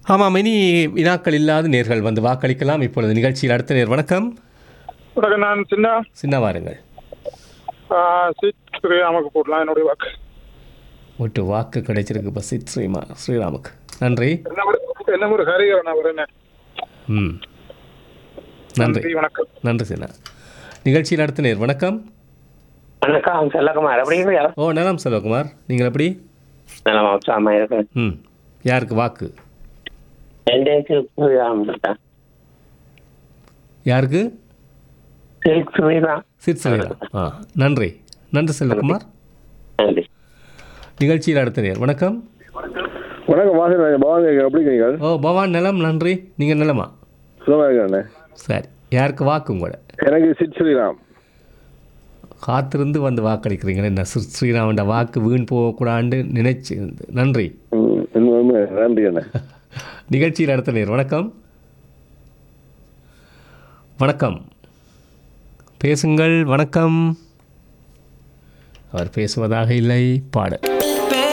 ஆமாம் இனி வினாக்கள் இல்லாத நேர்கள் வந்து வாக்களிக்கலாம் இப்பொழுது நிகழ்ச்சியில் அடுத்த நேர் வணக்கம் வணக்கம் நான் சின்ன சின்ன வாருங்கள் சீட் ஸ்ரீராமுக்கு போடலாம் என்னுடைய வாக்கு ஒட்டு வாக்கு கிடைச்சிருக்கு இப்போ சித் ஸ்ரீமா ஸ்ரீராமுக்கு நன்றி என்ன ஒரு என்ன ஒரு ஹரிகரன் அவர் என்ன ம் நன்றி நன்றி வணக்கம் நன்றி சின்ன நிகழ்ச்சியில் அடுத்த நேர் வணக்கம் வணக்கம் செல்லகுமார் எப்படி இருக்கீங்க ஓ நலம் செல்வகுமார் நீங்கள் எப்படி நலமா உற்சாகமா இருக்கு ம் யாருக்கு வாக்கு எന്റെ சில்க் ஸ்ரீராம் இருக்கேன் யாருக்கு சில்க் ஸ்ரீராம் சித் ஸ்ரீராம் ஆ நன்றி நன்றி செல்வகுமார் நன்றி நிகழ்ச்சியில் அடுத்த நேர் வணக்கம் வணக்கம் வாசன் பவான் கேட்குறேன் எப்படி இருக்கீங்க ஓ பவான் நலம் நன்றி நீங்கள் நலமா சுகமாக இருக்கிறேண்ணே சரி யாருக்கு வாக்கு உங்களோட எனக்கு சித் ஸ்ரீராம் காத்திருந்து வந்து வாக்களிக்கிறீங்களே என்ன ஸ்ரீ ஸ்ரீராமண்ட வாக்கு வீண் போகக்கூடாதுன்னு நினைச்சு இருந்து. நன்றி ம், உண்மை நன்றி அண்ணே நிகழ்ச்சியில் அடுத்த நேர் வணக்கம் வணக்கம் பேசுங்கள் வணக்கம் அவர் பேசுவதாக இல்லை பாட